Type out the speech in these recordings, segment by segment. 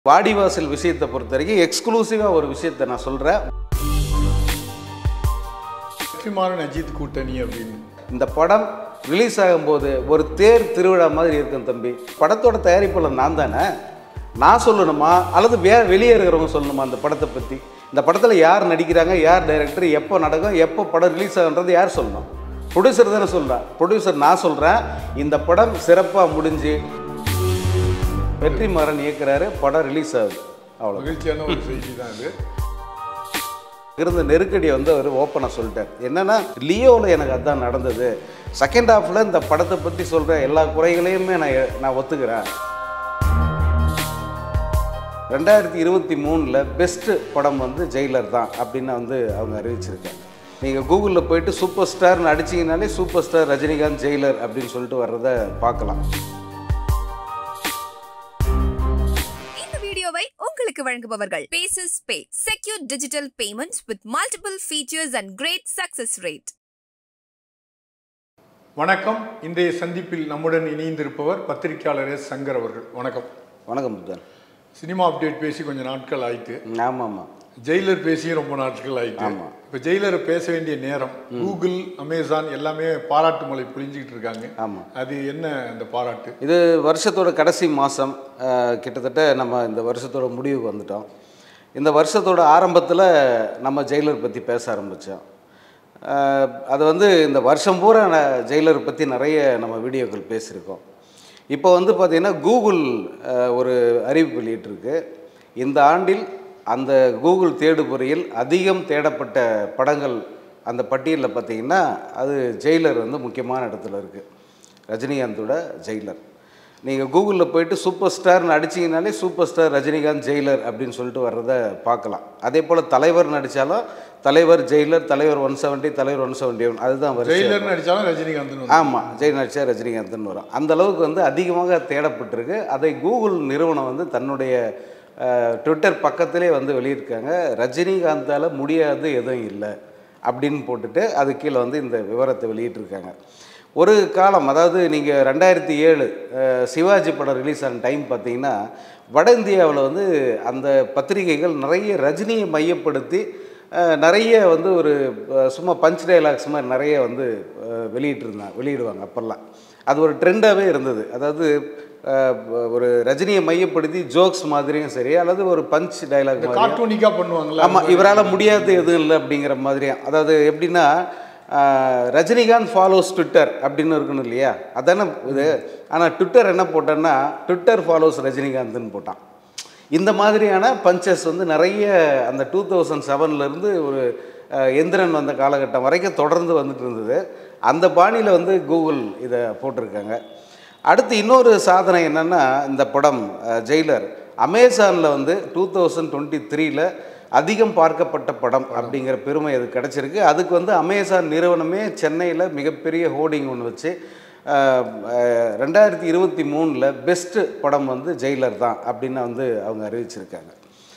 வாடிவாசல் விஷயத்தை பொறுத்த வரைக்கும் எக்ஸ்க்ளூசிவாக ஒரு விஷயத்தை நான் சொல்கிறேன் வெற்றிமாறன் அஜித் கூட்டணி அப்படின்னு இந்த படம் ரிலீஸ் ஆகும்போது ஒரு தேர் திருவிழா மாதிரி இருக்கும் தம்பி படத்தோட தயாரிப்பாளர் நான் தானே நான் சொல்லணுமா அல்லது வே வெளியே இருக்கிறவங்க சொல்லணுமா அந்த படத்தை பற்றி இந்த படத்தில் யார் நடிக்கிறாங்க யார் டைரக்டர் எப்போ நடக்கும் எப்போ படம் ரிலீஸ் ஆகுன்றது யார் சொல்லணும் ப்ரொடியூசர் தானே சொல்கிறேன் ப்ரொடியூசர் நான் சொல்கிறேன் இந்த படம் சிறப்பாக முடிஞ்சு வெற்றிமாறன் இயக்குறாரு படம் ரிலீஸ் ஆகுது அவ்வளோ மகிழ்ச்சியான ஒரு செய்தி தான் இது இருந்த நெருக்கடியை வந்து அவர் ஓப்பனாக சொல்லிட்டார் என்னன்னா லியோவில் எனக்கு அதான் நடந்தது செகண்ட் ஹாஃபில் இந்த படத்தை பற்றி சொல்கிற எல்லா குறைகளையுமே நான் எ- நான் ஒத்துக்கிறேன் ரெண்டாயிரத்தி இருபத்தி மூணில் பெஸ்ட்டு படம் வந்து ஜெயிலர் தான் அப்படின்னு வந்து அவங்க அறிவிச்சிருக்காங்க நீங்கள் கூகுளில் போயிட்டு சூப்பர் ஸ்டார்னு அடிச்சிங்கனாலே சூப்பர் ஸ்டார் ரஜினிகாந்த் ஜெயிலர் அப்படின்னு சொல்லிட்டு வர்றதை பார்க்கலாம் இந்த வீடியோவை உங்களுக்கு வழங்குபவர்கள் பேசஸ் pay secure digital payments with multiple features and great success rate வணக்கம் இன்றைய சந்திப்பில் நம்முடன் இணைந்திருப்பவர் பத்திரிகையாளர் எஸ் சங்கர் அவர்கள் வணக்கம் வணக்கம் புத்தன் சினிமா அப்டேட் பேசி கொஞ்சம் நாட்கள் ஆயிட்டு ஆமாம் ஆமாம் ஜெயிலர் பேசியும் ரொம்ப நாட்கள் ஆயிட்டு ஆமா. இப்போ ஜெயிலரை பேச வேண்டிய நேரம் கூகுள் அமேசான் எல்லாமே பாராட்டு மலை பொழிஞ்சிக்கிட்டு இருக்காங்க ஆமாம் அது என்ன அந்த பாராட்டு இது வருஷத்தோட கடைசி மாதம் கிட்டத்தட்ட நம்ம இந்த வருஷத்தோட முடிவுக்கு வந்துட்டோம் இந்த வருஷத்தோட ஆரம்பத்தில் நம்ம ஜெயிலர் பற்றி பேச ஆரம்பித்தோம் அது வந்து இந்த வருஷம் பூரா நான் ஜெயிலர் பற்றி நிறைய நம்ம வீடியோக்கள் பேசியிருக்கோம் இப்போ வந்து பார்த்திங்கன்னா கூகுள் அஹ், ஒரு அறிவிப்பு வெளியிட்டிருக்கு இந்த ஆண்டில் அந்த கூகுள் தேடுபொறியில் அதிகம் தேடப்பட்ட படங்கள் அந்த பட்டியலில் பார்த்திங்கன்னா அது ஜெயிலர் வந்து முக்கியமான இடத்துல இருக்குது ரஜினிகாந்தோட ஜெயிலர் நீங்கள் கூகுளில் போயிட்டு சூப்பர் ஸ்டார்னு அடிச்சிங்கனாலே சூப்பர் ஸ்டார் ரஜினிகாந்த் ஜெயிலர் அப்படின்னு சொல்லிட்டு வர்றதை பார்க்கலாம் அதே போல் தலைவர் நடித்தாலும் தலைவர் ஜெயிலர் தலைவர் ஒன் செவன்ட்டி தலைவர் ஒன் செவன்ட்டி ஒன் அதுதான் வரிசை ஜெயிலர்னு நடிச்சாலும் ரஜினிகாந்த் ஆமாம் ஜெய் நடிச்சா ரஜினிகாந்த்னு வரும் அந்த அளவுக்கு வந்து அதிகமாக தேடப்பட்டிருக்கு அதை கூகுள் நிறுவனம் வந்து தன்னுடைய அஹ், ட்விட்டர் பக்கத்திலே வந்து வெளியிருக்காங்க ரஜினிகாந்தால் முடியாது எதுவும் இல்லை அப்படின்னு போட்டுட்டு அது கீழே வந்து இந்த விவரத்தை வெளியிட்டிருக்காங்க ஒரு காலம் அதாவது நீங்கள் ரெண்டாயிரத்தி ஏழு அஹ், சிவாஜி படம் ரிலீஸ் ஆன டைம் பார்த்தீங்கன்னா வட இந்தியாவில் வந்து அந்த பத்திரிகைகள் நிறைய ரஜினியை மையப்படுத்தி அஹ், நிறைய வந்து ஒரு அஹ், சும்மா பஞ்ச் டைலாக்ஸ் மாதிரி நிறைய வந்து அஹ், வெளியிட்டிருந்தாங்க வெளியிடுவாங்க அப்போல்லாம் அது ஒரு ட்ரெண்டாகவே இருந்தது அதாவது அஹ், ஒரு ரஜினியை மையப்படுத்தி ஜோக்ஸ் மாதிரியும் சரி அல்லது ஒரு பஞ்ச் டைலாக் மாதிரி கார்ட்டூனிக்கா பண்ணுவாங்கல்ல ஆமாம் இவரால் முடியாது எதுவும் இல்லை அப்படிங்கிற மாதிரியா அதாவது எப்படின்னா ஆஹ், ரஜினிகாந்த் ஃபாலோஸ் ட்விட்டர் அப்படின்னு இருக்கணும் இல்லையா அதானே இது ஆனால் ட்விட்டர் என்ன போட்டான்னா ட்விட்டர் ஃபாலோஸ் ரஜினிகாந்த்னு போட்டான் இந்த மாதிரியான பஞ்சஸ் வந்து நிறைய அந்த டூ தௌசண்ட் செவன்லேருந்து ஒரு ஆஹ், எந்திரன் வந்த காலகட்டம் வரைக்கும் தொடர்ந்து வந்துட்டு இருந்தது அந்த பாணியில் வந்து கூகுள் இதை போட்டிருக்காங்க அடுத்து இன்னொரு சாதனை என்னென்னா இந்த படம் அஹ், ஜெயிலர் அமேசானில் வந்து டூ தௌசண்ட் டுவெண்ட்டி த்ரீல அதிகம் பார்க்கப்பட்ட படம் அப்படிங்கிற பெருமை அது கிடச்சிருக்கு அதுக்கு வந்து அமேசான் நிறுவனமே சென்னையில் மிகப்பெரிய ஹோர்டிங் ஒன்று வச்சு அஹ், அஹ், ரெண்டாயிரத்தி இருபத்தி மூணில் பெஸ்ட்டு படம் வந்து ஜெயிலர் தான் அப்படின்னு வந்து அவங்க அறிவிச்சிருக்காங்க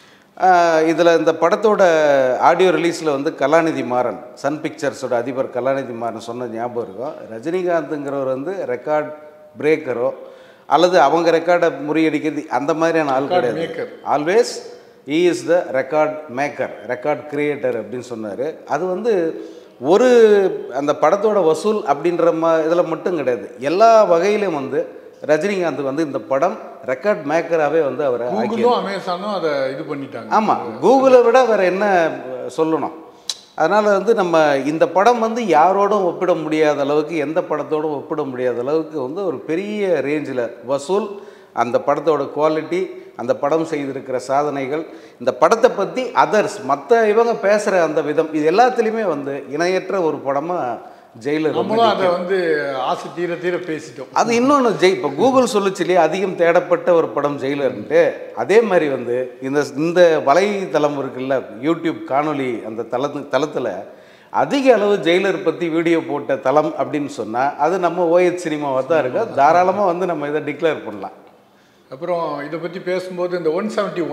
இதில் இந்த படத்தோட ஆடியோ ரிலீஸில் வந்து கலாநிதி மாறன் சன் பிக்சர்ஸோட அதிபர் கலாநிதி மாறன் சொன்ன ஞாபகம் இருக்கும் ரஜினிகாந்துங்கிறவர் வந்து ரெக்கார்ட் பிரேக்கரோ அல்லது அவங்க ரெக்கார்டை முறியடிக்கிறது அந்த மாதிரியான ஆள் maker. கிடையாது always he is the record maker record creator அப்படின்னு சொன்னார் அது வந்து ஒரு அந்த படத்தோட வசூல் அப்படின்ற மா இதில் மட்டும் கிடையாது எல்லா வகையிலும் வந்து ரஜினிகாந்த் வந்து இந்த படம் ரெக்கார்ட் மேக்கராகவே வந்து அவரை ஆக்கி கூகுளும் அமேசானும் அதை இது பண்ணிட்டாங்க ஆமாம் கூகுளை விட வேறு என்ன அஹ், சொல்லணும் அதனால் வந்து நம்ம இந்த படம் வந்து யாரோடும் ஒப்பிட முடியாத அளவுக்கு எந்த படத்தோடும் ஒப்பிட முடியாத அளவுக்கு வந்து ஒரு பெரிய ரேஞ்சில் வசூல் அந்த படத்தோட குவாலிட்டி அந்த படம் செய்திருக்கிற சாதனைகள் இந்த படத்தை பற்றி அதர்ஸ் மற்ற இவங்க பேசுகிற அந்த விதம் இது எல்லாத்துலேயுமே வந்து இணையற்ற ஒரு படமாக ஜெயிலர் வந்து நம்மளும் அதை வந்து ஆசை தீர தீர பேசிட்டோம் அது இன்னொன்று ஜெய் இப்போ கூகுள் சொல்லுச்சு இல்லையா அதிகம் தேடப்பட்ட ஒரு படம் ஜெயிலர்ன்ட்டு அதே மாதிரி வந்து இந்த இந்த வலைத்தளம் இருக்குல்ல யூடியூப் காணொளி அந்த தளத்து தளத்தில் அதிக அளவு ஜெயிலர் பற்றி வீடியோ போட்ட தளம் அப்படின்னு சொன்னால் அது நம்ம ஓஎச் சினிமாவாக தான் இருக்கு தாராளமாக வந்து நம்ம இதை டிக்ளேர் பண்ணலாம் அப்புறம் இதை பற்றி பேசும்போது இந்த ஒன் செவன்ட்டி ஒன்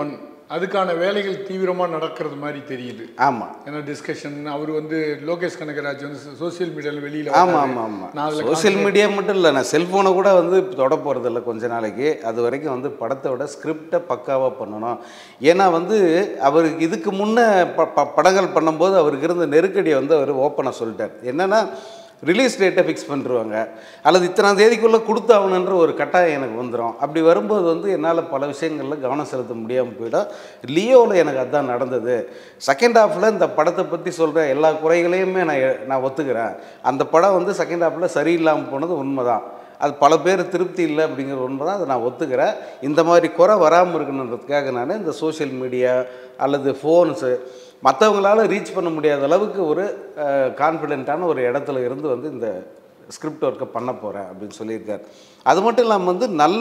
அதுக்கான வேலைகள் தீவிரமா நடக்கிறது மாதிரி தெரியுது ஆமாம் ஏன்னா டிஸ்கஷன் அவர் வந்து லோகேஷ் கனகராஜ் வந்து சோசியல் மீடியாவில் வெளியில ஆமாம் வராரு. ஆமாம் ஆமாம் நான் அதில் சோஷியல் மீடியா மட்டும் இல்லை நான் செல்ஃபோனை கூட வந்து தொட போகிறதில்ல கொஞ்ச நாளைக்கு அது வரைக்கும் வந்து படத்தோட ஸ்கிரிப்டை பக்காவாக பண்ணணும் ஏன்னா வந்து அவருக்கு இதுக்கு முன்னே ப ப- படங்கள் பண்ணும்போது அவருக்கு இருந்த நெருக்கடியை வந்து அவர் ஓப்பனாக சொல்லிட்டார் என்னென்னா ரிலீஸ் டேட்டை ஃபிக்ஸ் பண்ணிருவாங்க அல்லது இத்தனாம் தேதிக்குள்ளே கொடுத்தாகணுன்ற ஒரு கட்டாயம் எனக்கு வந்துடும் அப்படி வரும்போது வந்து என்னால் பல விஷயங்களில் கவனம் செலுத்த முடியாமல் போயிடும் லியோவில் எனக்கு அதான் நடந்தது செகண்ட் ஹாஃபில் இந்த படத்தை பற்றி சொல்கிற எல்லா குறைகளையுமே நான் எ- நான் ஒத்துக்கிறேன் அந்த படம் வந்து செகண்ட் ஹாஃபில் சரியில்லாமல் போனது உண்மைதான் அது பல பேர் திருப்தி இல்லை அப்படிங்கிற உண்மை தான் அதை நான் ஒத்துக்கிறேன் இந்த மாதிரி குறை வராமல் இருக்கணுன்றதுக்காக நான் இந்த சோஷியல் மீடியா அல்லது ஃபோன்ஸு மற்றவங்களால ரீச் பண்ண முடியாத அளவுக்கு ஒரு கான்ஃபிடென்ட்டான ஒரு இடத்துல இருந்து வந்து இந்த ஸ்கிரிப்ட் ஒர்க்கை பண்ண போகிறேன் அப்படின்னு சொல்லியிருக்கார் அது மட்டும் இல்லாமல் வந்து நல்ல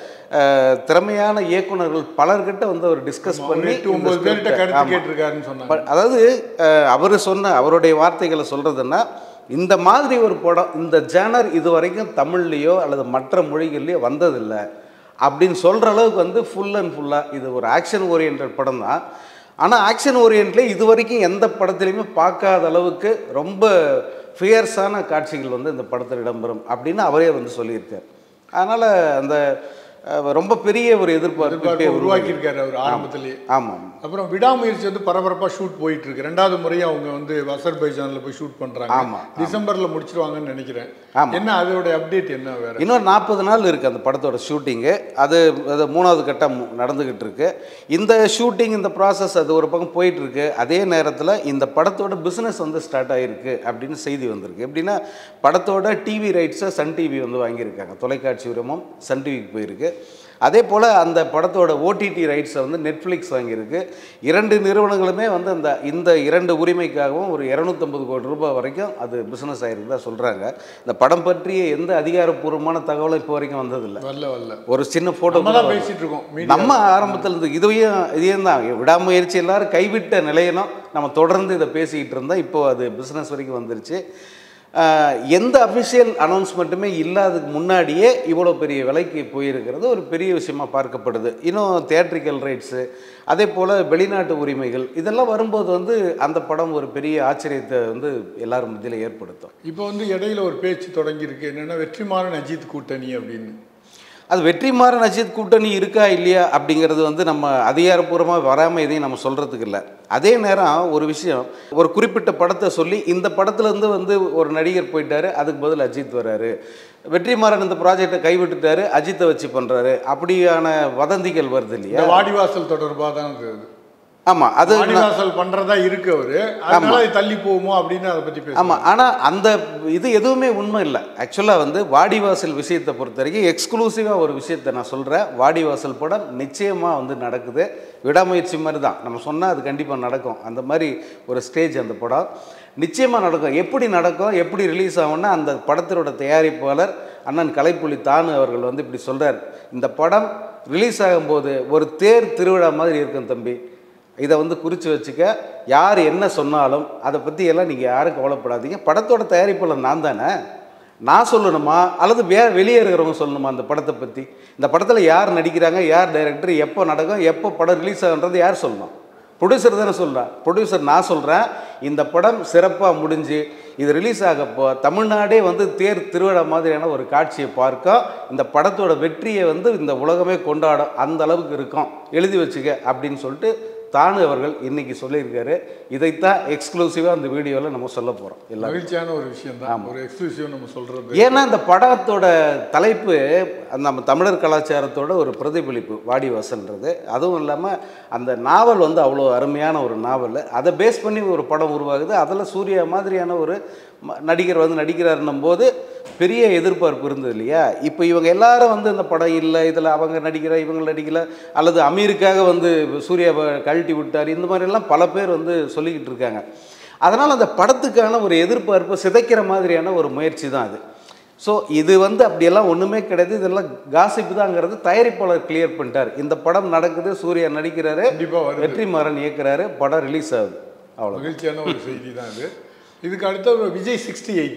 அஹ், திறமையான இயக்குனர்கள் பலர்கிட்ட வந்து அவர் டிஸ்கஸ் பண்ணி எட்டு இந்த ஒன்பது பேர்கிட்ட script-அ- கருத்து ஆமா. கேட்டிருக்காருன்னு சொன்னாங்க ப- அதாவது அவர் சொன்ன அவருடைய வார்த்தைகளை சொல்கிறதுன்னா இந்த மாதிரி ஒரு படம் இந்த ஜேனர் இது வரைக்கும் தமிழ்லேயோ அல்லது மற்ற மொழிகள்லையோ வந்ததில்லை அப்படின்னு சொல்கிற அளவுக்கு வந்து ஃபுல் அண்ட் ஃபுல்லாக இது ஒரு ஆக்ஷன் ஓரியன்ட் படம் தான் ஆனால் ஆக்ஷன் ஓரியன்ட்லேயே இது வரைக்கும் எந்த படத்துலையுமே பார்க்காத அளவுக்கு ரொம்ப ஃபியர்ஸான காட்சிகள் வந்து இந்த படத்தில் இடம்பெறும் அப்படின்னு அவரே வந்து சொல்லியிருக்கார் அதனால் அந்த அஹ், ரொம்ப பெரிய ஒரு எதிர்பார்ப்பு எதிர்பார்ப்பு இப்பயே உருவாக்கி இருக்காரு அவர் ஆரம்பத்திலேயே ஆமாம் அப்புறம் விடாமுயற்சி வந்து பரபரப்பா ஷூட் போயிட்டு இருக்கு ரெண்டாவது முறையா அவங்க வந்து அசர்பைஜான்ல போய் ஷூட் பண்றாங்க ஆமா, டிசம்பர்ல முடிச்சிருவாங்கன்னு நினைக்கிறேன் ஆமா. என்ன அதோட அப்டேட் என்ன வேற இன்னும் நாற்பது நாள் இருக்குது அந்த படத்தோட ஷூட்டிங்கு அது அது மூணாவது கட்டம் நடந்துக்கிட்டு இருக்கு இந்த ஷூட்டிங் இந்த ப்ராசஸ் அது ஒரு பக்கம் போயிட்டு இருக்கு அதே நேரத்தில் இந்த படத்தோட பிஸ்னஸ் வந்து ஸ்டார்ட் ஆகிருக்கு அப்படின்னு செய்தி வந்திருக்கு எப்படின்னா படத்தோட டிவி ரைட்ஸை சன் டிவி வந்து வாங்கியிருக்காங்க தொலைக்காட்சி உரிமம் சன் டிவிக்கு போயிருக்கு அதே போல் அந்த படத்தோட ஓடிடி ரைட்ஸை வந்து நெட்ஃப்ளிக்ஸ் வாங்கியிருக்கு இரண்டு நிறுவனங்களுமே வந்து அந்த இந்த இரண்டு உரிமைக்காகவும் ஒரு இரநூத்தம்பது கோடி ரூபாய் வரைக்கும் அது பிஸ்னஸ் ஆகிருக்கு தான் சொல்கிறாங்க இந்த படம் பற்றிய எந்த அதிகாரப்பூர்வமான தகவலும் இப்போ வரைக்கும் வந்ததில்லை வரல வரல ஒரு சின்ன ஃபோட்டோ நம்ம தான் பேசிட்டு இருக்கோம் media. நம்ம ஆரம்பத்தில் இருந்து இதையும் இதையும் தான் விடாமுயற்சி எல்லாரும் கைவிட்ட நிலையிலும் நம்ம தொடர்ந்து இதை பேசிக்கிட்டு இருந்தோம் இப்போ அது பிஸ்னஸ் வரைக்கும் வந்துருச்சு ஆஹ், எந்த அஃபிஷியல் அனௌன்ஸ்மெண்ட்டுமே இல்லாததுக்கு முன்னாடியே இவ்வளோ பெரிய விலைக்கு போயிருக்கிறது ஒரு பெரிய விஷயமா பார்க்கப்படுது இன்னும் தியேட்ரிக்கல் ரைட்ஸு அதே போல் வெளிநாட்டு உரிமைகள் இதெல்லாம் வரும்போது வந்து அந்த படம் ஒரு பெரிய ஆச்சரியத்தை வந்து எல்லாரும் மத்தியில் ஏற்படுத்தும் இப்போ வந்து இடையில ஒரு பேச்சு தொடங்கி இருக்கு என்னன்னா வெற்றிமாறன் அஜித் கூட்டணி அப்படின்னு அது வெற்றிமாறன் அஜித் கூட்டணி இருக்கா இல்லையா அப்படிங்கிறது வந்து நம்ம அதிகாரப்பூர்வமாக வராமல் எதையும் நம்ம சொல்கிறதுக்கு இல்லை அதே நேரம் ஒரு விஷயம் ஒரு குறிப்பிட்ட படத்தை சொல்லி இந்த படத்துலேருந்து வந்து ஒரு நடிகர் போயிட்டாரு அதுக்கு பதில் அஜித் வராரு வெற்றிமாறன் இந்த ப்ராஜெக்டை கைவிட்டுட்டாரு அஜித்தை வச்சு பண்ணுறாரு அப்படியான வதந்திகள் வருது இல்லையா இந்த வாடிவாசல் தொடர்பாக தான் இது ஆமாம் அது வாடிவாசல் பண்றதா இருக்கு அவரு அதனால அது தள்ளி போகுமோ அப்படின்னு அதை பத்தி பேச ஆமாம் ஆனால் அந்த இது எதுவுமே உண்மை இல்லை ஆக்சுவலாக வந்து வாடிவாசல் விஷயத்தை பொறுத்த வரைக்கும் எக்ஸ்க்ளூசிவாக ஒரு விஷயத்தை நான் சொல்கிறேன் வாடிவாசல் படம் நிச்சயமாக வந்து நடக்குது விடாமுயற்சி மாதிரி தான் நம்ம சொன்னால் அது கண்டிப்பாக நடக்கும் அந்த மாதிரி ஒரு ஸ்டேஜ் அந்த படம் நிச்சயமாக நடக்கும் எப்படி நடக்கும் எப்படி ரிலீஸ் ஆகும்னா அந்த படத்தினோட தயாரிப்பாளர் அண்ணன் கலைப்புலி தானு அவர்கள் வந்து இப்படி சொல்கிறார் இந்த படம் ரிலீஸ் ஆகும்போது ஒரு தேர் திருவிழா மாதிரி இருக்கும் தம்பி இதை வந்து குறித்து வச்சுக்க யார் என்ன சொன்னாலும் அதை பற்றி எல்லாம் நீங்கள் யாரும் கவலைப்படாதீங்க படத்தோட தயாரிப்பாளர் நான் தானே நான் சொல்லணுமா அல்லது வே வெளியே இருக்கிறவங்க சொல்லணுமா அந்த படத்தை பற்றி இந்த படத்தில் யார் நடிக்கிறாங்க யார் டைரக்டர் எப்போ நடக்கும் எப்போ படம் ரிலீஸ் ஆகுன்றது யார் சொல்லணும் ப்ரொடியூசர் தானே சொல்கிறேன் ப்ரொடியூசர் நான் சொல்கிறேன் இந்த படம் சிறப்பாக முடிஞ்சு இது ரிலீஸ் ஆகப்போ தமிழ்நாடே வந்து தேர் திருவிழா மாதிரியான ஒரு காட்சியை பார்க்க இந்த படத்தோட வெற்றியை வந்து இந்த உலகமே கொண்டாடும் அந்த அளவுக்கு இருக்கும் எழுதி வச்சுக்க அப்படின்னு சொல்லிட்டு தானு அவர்கள் இன்னைக்கு சொல்லியிருக்காரு இதைத்தான் எக்ஸ்க்ளூசிவாக அந்த வீடியோவில் நம்ம சொல்ல போகிறோம் எல்லாம் மகிழ்ச்சியான ஒரு விஷயம் தான் ஒரு எக்ஸ்க்ளூசிவ் நம்ம சொல்றது ஏன்னா இந்த படத்தோட தலைப்பு அந்த நம்ம தமிழர் கலாச்சாரத்தோட ஒரு பிரதிபலிப்பு வாடிவாசல்ன்றது அதுவும் இல்லாமல் அந்த நாவல் வந்து அவ்வளோ அருமையான ஒரு நாவல் அதை பேஸ் பண்ணி ஒரு படம் உருவாகுது அதில் சூர்யா மாதிரியான ஒரு ம- நடிகர் வந்து நடிக்கிறாருன்னும் போது பெரிய எதிர்பார்ப்பு இருந்தது இல்லையா இப்போ இவங்க எல்லாரும் வந்து இந்த படம் இல்லை இதில் அவங்க நடிக்கிற இவங்க நடிக்கல அல்லது அமீருக்காக வந்து சூர்யாவை கழட்டி விட்டார் இந்த மாதிரிலாம் பல பேர் வந்து சொல்லிக்கிட்டு இருக்காங்க அதனால் அந்த படத்துக்கான ஒரு எதிர்பார்ப்பை சிதைக்கிற மாதிரியான ஒரு முயற்சி தான் அது ஸோ இது வந்து அப்படியெல்லாம் ஒன்றுமே கிடையாது இதெல்லாம் காசிப்பு தாங்கிறது தயாரிப்பாளர் கிளியர் பண்ணிட்டார் இந்த படம் நடக்குது சூர்யா நடிக்கிறாரு கண்டிப்பா வருது வெற்றிமாறன் இயக்குறாரு படம் ரிலீஸ் ஆகுது அவ்வளோ மகிழ்ச்சியான ஒரு செய்தி தான் இது இதுக்கு அடுத்த ஒரு விஜய் சிக்ஸ்டி எயிட்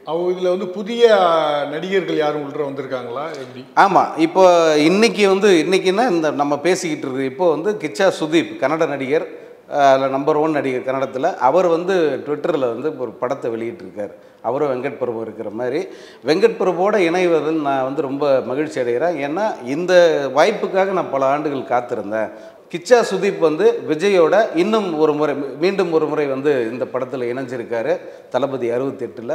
அவங்க இதில் வந்து புதிய நடிகர்கள் யாரும் உள்ள வந்திருக்காங்களா எப்படி ஆமாம் இப்போ இன்னைக்கு வந்து இன்னைக்குன்னா இந்த நம்ம பேசிக்கிட்டு இருக்கு இப்போ வந்து கிச்சா சுதீப் கன்னட நடிகர் அதில் நம்பர் ஒன் நடிகர் கன்னடத்தில் அவர் வந்து ட்விட்டரில் வந்து ஒரு படத்தை வெளியிட்டிருக்கார் அவரும் வெங்கட் பிரபு இருக்கிற மாதிரி வெங்கட் பிரபுவோட இணைவதில் நான் வந்து ரொம்ப மகிழ்ச்சி அடைகிறேன் ஏன்னா இந்த வாய்ப்புக்காக நான் பல ஆண்டுகள் காத்திருந்தேன் கிச்சா சுதீப் வந்து விஜயோட இன்னும் ஒரு முறை மீண்டும் ஒரு முறை வந்து இந்த படத்தில் இணைஞ்சிருக்காரு தளபதி அறுபத்தெட்டில்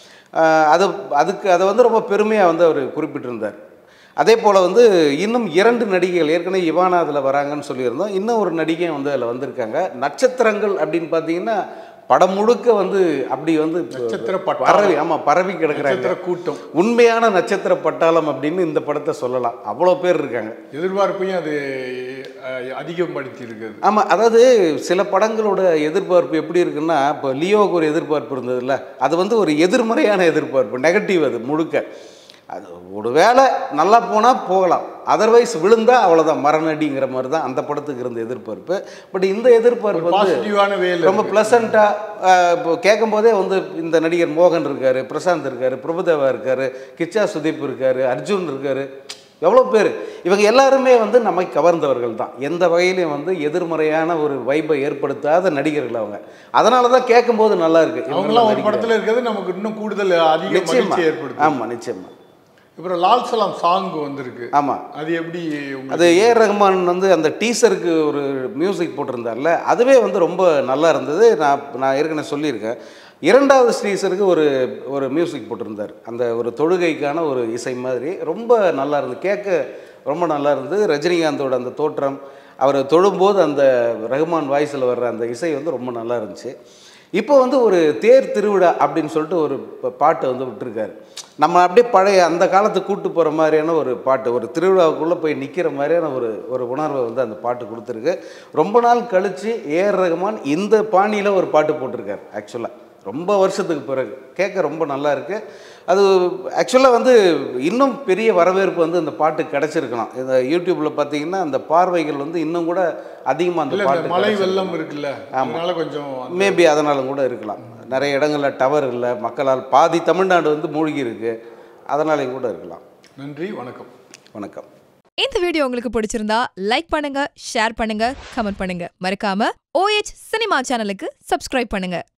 அது அதுக்கு அதை வந்து ரொம்ப பெருமையாக வந்து அவர் குறிப்பிட்டிருந்தார் அதே போல் வந்து இன்னும் இரண்டு நடிகைகள் ஏற்கனவே இவானா அதில் வராங்கன்னு சொல்லியிருந்தோம் இன்னும் ஒரு நடிகை வந்து அதில் வந்திருக்காங்க நட்சத்திரங்கள் அப்படின்னு பார்த்தீங்கன்னா படம் முழுக்க வந்து அப்படி வந்து நட்சத்திர பட்டாளம். பரவி ஆமாம் பரவி கிடக்குறாங்க நட்சத்திர கூட்டம் உண்மையான நட்சத்திர பட்டாளம் அப்படின்னு இந்த படத்தை சொல்லலாம் அவ்வளோ பேர் இருக்காங்க எதிர்பார்ப்பையும் அது அஹ், அதிகப்படுத்தி இருக்குது ஆமாம் அதாவது சில படங்களோட எதிர்பார்ப்பு எப்படி இருக்குன்னா இப்போ லியோவுக்கு ஒரு எதிர்பார்ப்பு இருந்ததுல்ல அது வந்து ஒரு எதிர்மறையான எதிர்பார்ப்பு நெகட்டிவ் அது முழுக்க அது ஒரு வேளை நல்லா போனால் போகலாம் அதர்வைஸ் விழுந்தா அவ்வளோதான் மரணடிங்கிற மாதிரி தான் அந்த படத்துக்கு இருந்த எதிர்பார்ப்பு பட் இந்த எதிர்பார்ப்பு வந்து பாசிட்டிவான வேல ரொம்ப ப்ளசண்ட்டாக இப்போ கேட்கும்போதே வந்து இந்த நடிகர் மோகன் இருக்கார் பிரசாந்த் இருக்கார் பிரபுதேவா இருக்கார் கிச்சா சுதீப் இருக்கார் அர்ஜுன் இருக்கார் எவ்வளோ பேர் இவங்க எல்லாருமே வந்து நம்மை கவர்ந்தவர்கள் தான் எந்த வகையிலையும் வந்து எதிர்மறையான ஒரு வைப்பை ஏற்படுத்தாத நடிகர்கள் அவங்க அதனால தான் கேட்கும்போது நல்லா இருக்கு இவங்க அவங்களாம் ஒரு நடிக்கிறாங்க. படத்துல இருக்கிறது நமக்கு இன்னும் கூடுதல் அதிக நிச்சயமா மகிழ்ச்சி ஏற்படுத்தும் ஆமாம் நிச்சயமா அப்புறம் லால் சலாம் சாங் வந்திருக்கு ஆமாம் அது எப்படி உங்களுக்கு அது ஏஆர் ரஹ்மான் வந்து அந்த டீசருக்கு ஒரு மியூசிக் போட்டிருந்தார்ல அதுவே வந்து ரொம்ப நல்லா இருந்தது நான் நான் ஏற்கனவே சொல்லியிருக்கேன் இரண்டாவது ஸ்ரீசருக்கு ஒரு ஒரு மியூசிக் போட்டிருந்தார் அந்த ஒரு தொழுகைக்கான ஒரு இசை மாதிரி ரொம்ப நல்லா இருந்தது கேட்க ரொம்ப நல்லா இருந்தது ரஜினிகாந்தோட அந்த தோற்றம் அவர் தொழும்போது அந்த ரஹ்மான் வாய்ஸில் வர்ற அந்த இசை வந்து ரொம்ப நல்லா இருந்துச்சு இப்போ வந்து ஒரு தேர் திருவிழா அப்படின்னு சொல்லிட்டு ஒரு ப- பாட்டை வந்து விட்டுருக்காரு நம்ம அப்படியே பழைய அந்த காலத்துக்கு கூட்டு போகிற மாதிரியான ஒரு பாட்டு ஒரு திருவிழாவுக்குள்ளே போய் நிற்கிற மாதிரியான ஒரு ஒரு உணர்வை வந்து அந்த பாட்டு கொடுத்துருக்கு ரொம்ப நாள் கழித்து ஏஆர் ரஹ்மான் இந்த பாணியில் ஒரு பாட்டு போட்டிருக்காரு ஆக்சுவலாக ரொம்ப வருஷத்துக்கு பிறகு கேட்க ரொம்ப நல்லா இருக்கு அது ஆக்சுவலாக வந்து இன்னும் பெரிய வரவேற்பு வந்து அந்த பாட்டு கிடச்சிருக்கலாம் இந்த யூடியூப்பில் பார்த்தீங்கன்னா அந்த பார்வைகள் வந்து இன்னும் கூட அதிகமாக அந்த இல்ல இந்த பாட்டு மழை கிடைச்சிருக்கலாம். வெள்ளம் இருக்குல்ல அதனால கொஞ்சம் மேபி அதனால கூட இருக்கலாம் நிறைய இடங்களில் டவர் இல்லை மக்களால் பாதி தமிழ்நாடு வந்து மூழ்கி இருக்கு அதனாலையும் கூட இருக்கலாம் நன்றி வணக்கம் வணக்கம் இந்த வீடியோ உங்களுக்கு பிடிச்சிருந்தா லைக் பண்ணுங்க ஷேர் பண்ணுங்க கமெண்ட் பண்ணுங்க மறக்காம ஓஎச் சினிமா சேனலுக்கு சப்ஸ்கிரைப் பண்ணுங்க